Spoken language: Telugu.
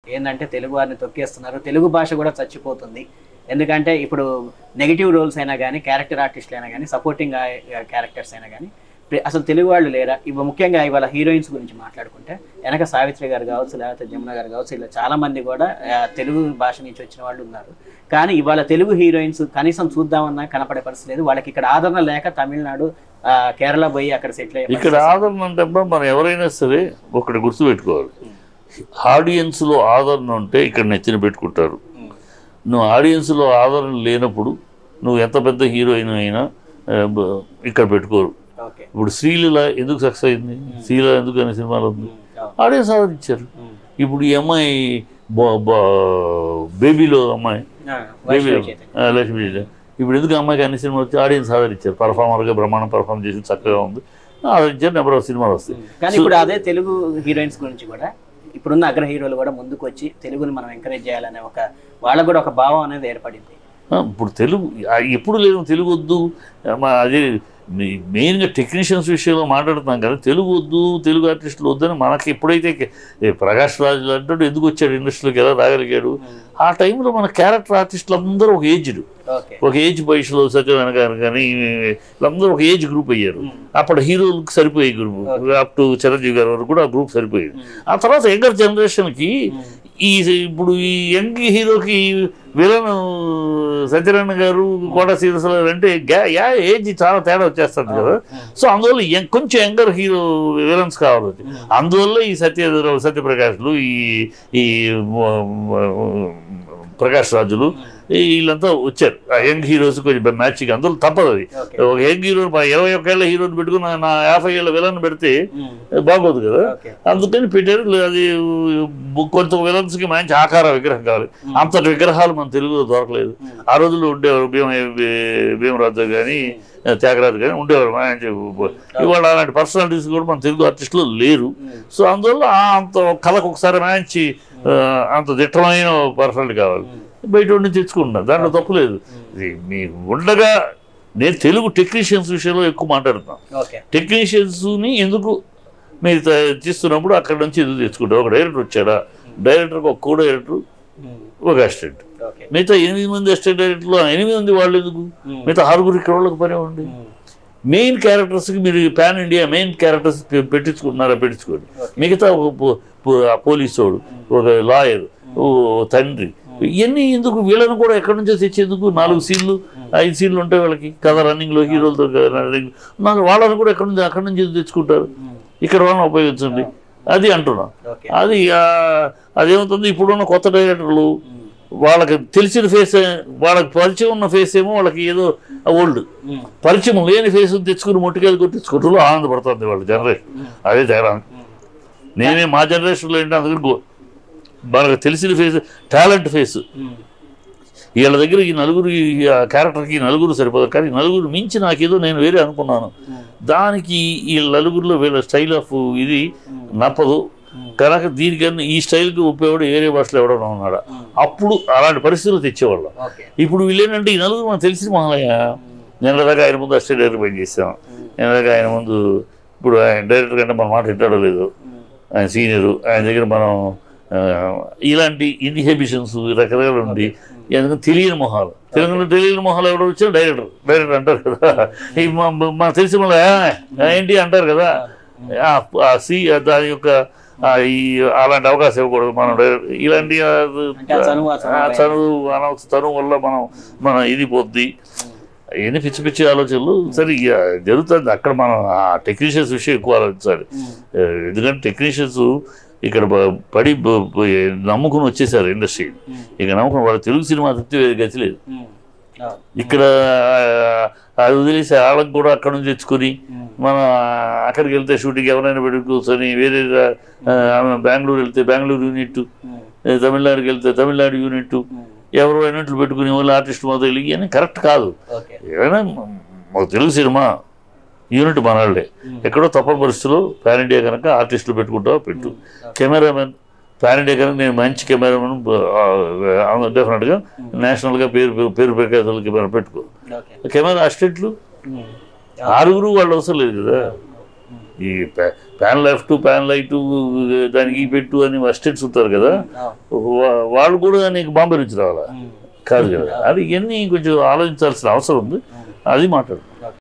ఏంటంటే తెలుగు వారిని తొక్కేస్తున్నారు తెలుగు భాష కూడా చచ్చిపోతుంది ఎందుకంటే ఇప్పుడు నెగిటివ్ రోల్స్ అయినా కానీ క్యారెక్టర్ ఆర్టిస్టులు అయినా కానీ సపోర్టింగ్ క్యారెక్టర్స్ అయినా కానీ ప్రి- అసలు తెలుగు వాళ్ళు లేరా ఇవ ముఖ్యంగా ఇవాళ హీరోయిన్స్ గురించి మాట్లాడుకుంటే వెనక సావిత్రి గారు కావచ్చు లేకపోతే జమున గారు కావచ్చు ఇలా చాలా మంది కూడా ఆ, తెలుగు భాష నుంచి వచ్చిన వాళ్ళు ఉన్నారు కానీ ఇవాళ తెలుగు హీరోయిన్స్ కనీసం చూద్దామన్నా కనపడే పరిస్థితి లేదు వాళ్ళకి ఇక్కడ ఆదరణ లేక తమిళనాడు ఆ, కేరళ పోయి అక్కడ సెటిల్ అయ్యే ఇక్కడ ఆదరణ అంటే అబ్బా మనం ఎవరైనా సరే ఒకటి గుర్తుపెట్టుకోవాలి ఆడియన్స్లో ఆదరణ ఉంటే ఇక్కడ నెత్తిన పెట్టుకుంటారు నువ్వు ఆడియన్స్లో ఆదరణ లేనప్పుడు నువ్వు ఎంత పెద్ద హీరోయిన్ అయినా ఆ, బ- ఇక్కడ పెట్టుకోరు ఓకే ఇప్పుడు శ్రీలీల ఎందుకు సక్సెస్ అయింది శ్రీలీల ఎందుకు అనే సినిమాలో ఉంది ఆడియన్స్ ఆదరించారు ఇప్పుడు ఈ అమ్మాయి బా- బా- బేబీలో అమ్మాయి బేబీలో ఆ, లక్ష్మీ ఇప్పుడు ఎందుకు ఆ అమ్మాయికి అన్ని సినిమాలు వచ్చి ఆడియన్స్ ఆదరించారు పర్ఫార్మర్గా బ్రహ్మాండం పర్ఫార్మ్ చేసి చక్కగా ఉంది ఆదరించారు నెంబర్ ఆఫ్ సినిమాలు వస్తాయి కానీ ఇప్పుడు అదే తెలుగు హీరోయిన్స్ గురించి కూడా ఇప్పుడున్న అగ్ర హీరోలు కూడా ముందుకు వచ్చి తెలుగుని మనం ఎంకరేజ్ చేయాలనే ఒక వాళ్ళకు కూడా ఒక భావం అనేది ఏర్పడింది ఆ, ఇప్పుడు తెలుగు ఆ, ఎప్పుడు లేదు తెలుగు వద్దు ఆ, మా అదే మె- మెయిన్గా టెక్నీషియన్స్ విషయంలో మాట్లాడుతున్నాం కదా తెలుగు వద్దు తెలుగు ఆర్టిస్టులు వద్దని మనకి ఎప్పుడైతే కే- ఏ ప్రకాష్ రాజు అంటాడు ఎందుకు వచ్చాడు ఇండస్ట్రీలోకి ఎలా రాగలిగాడు ఆ టైంలో మన క్యారెక్టర్ ఆర్టిస్టులు అందరూ ఒక ఏజ్డ్ ఓకే ఒక ఏజ్ పొజిషన్లో సత్యనారాయణ గారు కానీ వీళ్ళందరూ ఒక ఏజ్ గ్రూప్ అయ్యారు అప్పుడు హీరోలకు సరిపోయే గ్రూప్ అప్ టు చిరంజీవి గారి వరకు కూడా ఆ గ్రూప్ సరిపోయేది ఆ తర్వాత యంగర్ జనరేషన్కి ఈ ఇప్పుడు ఈ యంగ్ హీరోకి విలన్ సత్యనారాయణ గారు కోట శ్రీరసరావు అంటే గ్యా యా ఏజ్ చాలా తేడా వచ్చేస్తుంది కదా సో అందువల్ల యం- కొంచెం యంగర్ హీరో విలన్స్ కావాలి అందువల్ల ఈ సత్య సత్యప్రకాష్లు ఈ ఈ మ- మ- ప్రకాష్ రాజులు ఈ వీళ్ళంతా వచ్చారు ఆ యంగ్ హీరోస్ కొంచెం మ్యాచింగ్ అందులో తప్పదు అది ఓకే ఒక యంగ్ హీరో ఇరవై ఒక్క ఏళ్ళ హీరోని పెట్టుకుని నా- నా యాభై ఏళ్ళ విలన్ పెడితే బాగోదు కదా ఓకే అందుకని పెట్టారు లే- అది కొంత విలన్స్కి మంచి ఆకార విగ్రహం కావాలి అంతటి విగ్రహాలు మన తెలుగులో దొరకలేదు ఆ రోజుల్లో ఉండేవారు భీమ భీ- భీమరాజు కానీ త్యాగరాజు కానీ ఉండేవారు మంచి ఇవాళ అలాంటి పర్సనాలిటీస్ కూడా మన తెలుగు ఆర్టిస్టులు లేరు సో అందువల్ల ఆ అంత కళకు ఒకసారి మంచి ఆ, అంత దిట్టమైన పర్సనాలిటీ కావాలి బయట ఉండి తెచ్చుకుంటున్నారు దాంట్లో తప్పు లేదు ఇది మీకు ఉండగా నేను తెలుగు టెక్నీషియన్స్ విషయంలో ఎక్కువ మాట్లాడుతున్నాను ఓకే టెక్నీషియన్స్ని ఎందుకు మీరు త- తీస్తున్నప్పుడు అక్కడ నుంచి ఎందుకు తెచ్చుకుంటారు ఒక డైరెక్టర్ వచ్చాడా డైరెక్టర్కి ఒక కో డైరెక్టర్ ఒక అసిస్టెంట్ ఓకే మిగతా ఎనిమిది మంది అసిస్టెంట్ డైరెక్టర్లు ఆ ఎనిమిది మంది వాళ్ళు ఎందుకు మిగతా ఆరుగురు ఇక్కడ వాళ్ళకి పనే ఉంది మెయిన్ క్యారెక్టర్స్కి మీరు పాన్ ఇండియా మెయిన్ క్యారెక్టర్స్ పెట్టించుకుంటున్నారా పెట్టించుకోండి మిగతా ఒక పో- పో- ఆ పోలీసోడు ఒక లాయర్ ఓ తండ్రి ఇవన్నీ ఎందుకు వీళ్ళని కూడా ఎక్కడి నుంచో తెచ్చేందుకు నాలుగు సీన్లు ఐదు సీన్లు ఉంటాయి వాళ్ళకి కథ రన్నింగ్లో హీరోలతో రన్నింగ్ నాకు వాళ్ళని కూడా ఎక్కడి నుంచి అక్కడి నుంచి తెచ్చుకుంటారు ఇక్కడ వాళ్ళని ఉపయోగించండి అది అంటున్నా ఓకే అది ఆ, అదేమవుతుంది ఇప్పుడున్న కొత్త డైరెక్టర్లు వాళ్ళకి తెలిసిన ఫేస్ వాళ్ళకి పరిచయం ఉన్న ఫేస్ ఏమో వాళ్ళకి ఏదో ఓల్డ్ పరిచయం లేని ఫేస్ తెచ్చుకుని మొట్టికాయలు కొట్టించుకుంటూ ఆనందపడుతుంది వాళ్ళ జనరేషన్ అదే తేడా నేనే మా జనరేషన్లో ఏంటి అందుకని గో- మనకు తెలిసిన ఫేస్ టాలెంట్ ఫేస్ వీళ్ళ దగ్గర ఈ నలుగురు ఈ క్యారెక్టర్కి ఈ నలుగురు సరిపోదు కానీ ఈ నలుగురు మించి నాకేదో నేను వేరే అనుకున్నాను దానికి ఈ నలుగురిలో వీళ్ళ స్టైల్ ఆఫ్ ఇది నప్పదు కనుక దీనికన్నా ఈ స్టైల్కి ఉపయోగపడి వేరే భాషలో ఎవడన్నా ఉన్నాడా అప్పుడు అలాంటి పరిస్థితులు తెచ్చేవాళ్ళం ఓకే ఇప్పుడు వీళ్ళేంటంటే ఈ నలుగురు మనకు తెలిసిన మహాలయ నిన్నదాకా ఆయన ముందు అసిస్టెంట్ డైరెక్టర్ పని చేసాం నిన్నదాకా ఆయన ముందు ఇప్పుడు ఆయన డైరెక్టర్ కంటే మన మాట వింటాడో లేదు ఆయన సీనియరు ఆయన దగ్గర మనం ఆ, ఇలాంటి ఇన్హిబిషన్స్ రకరకాలు ఉండి ఎందుకంటే తెలియని మొహాలు తెలుగులో తెలియని మొహాలు ఎవడో వచ్చినా డైరెక్టర్ డైరెక్టర్ అంటారు కదా ఈ మా- మా- మనకు తెలిసిన వాళ్ళు "ఆ, ఏంటి అంటారు కదా ఆ- ఆ సి దాని యొక్క ఆ, ఈ అలాంటి అవకాశం ఇవ్వకూడదు మనం డైరెక్ట్ ఇలాంటి ఆ, అంటే ఆ చనువు, ఆ చనువు ఆ చనువు అనవసర చనువు వల్ల మనం మన ఇది పోద్ది ఎన్ని పిచ్చి పిచ్చి ఆలోచనలు సరే ఇక జరుగుతుంది అక్కడ మనం ఆ టెక్నీషియన్స్ విషయం ఎక్కువ ఆలోచించాలి ఆ, ఎందుకంటే టెక్నీషియన్స్ ఇక్కడ ప- పడి బ- బ- నమ్ముకుని వచ్చేసారు ఇండస్ట్రీ ఇక నమ్ముకుని వాళ్ళ తెలుగు సినిమా తృప్తి గతి లేదు ఇక్కడ ఆ, అది వదిలేసి వాళ్ళకి కూడా అక్కడ నుంచి తెచ్చుకొని మనం అక్కడికి వెళ్తే షూటింగ్ ఎవరైనా పెట్టి కూర్చొని వేరే ఆ, ఆమె బెంగళూరు వెళ్తే బెంగళూరు యూనిట్ తమిళనాడుకి వెళ్తే తమిళనాడు యూనిట్ ఎవరు యూనిట్లు పెట్టుకుని వాళ్ళు ఆర్టిస్ట్ మొదలు ఇవన్నీ కరెక్ట్ కాదు ఓకే ఏమైనా మాకు తెలుగు సినిమా యూనిట్ మనవాళ్ళే ఎక్కడో తప్పని పరిస్థితుల్లో పాన్ ఇండియా కనుక ఆర్టిస్టులు పెట్టుకుంటావు పెట్టు కెమెరామెన్ పాన్ ఇండియా కనుక నేను మంచి కెమెరామెన్ డెఫినెట్గా నేషనల్గా పేరు పేరు ప్రఖ్యాతులు కెమెరా పెట్టుకో ఓకే కెమెరా అసిస్టెంట్లు ఆరుగురు వాళ్ళు అవసరం లేదు కదా ఈ ప్యాన్ లెఫ్ట్ ప్యాన్ లైట్ దానికి ఈ పెట్టు అని అసిస్టెంట్స్ ఉంటారు కదా అవును. వా- వాళ్ళు కూడా నీకు బాంబే నుంచి రావాలా ఉమ్. కాదు కదా అది ఇవన్నీ కొంచెం ఆలోచించాల్సిన అవసరం ఉంది అది మాట్లాడు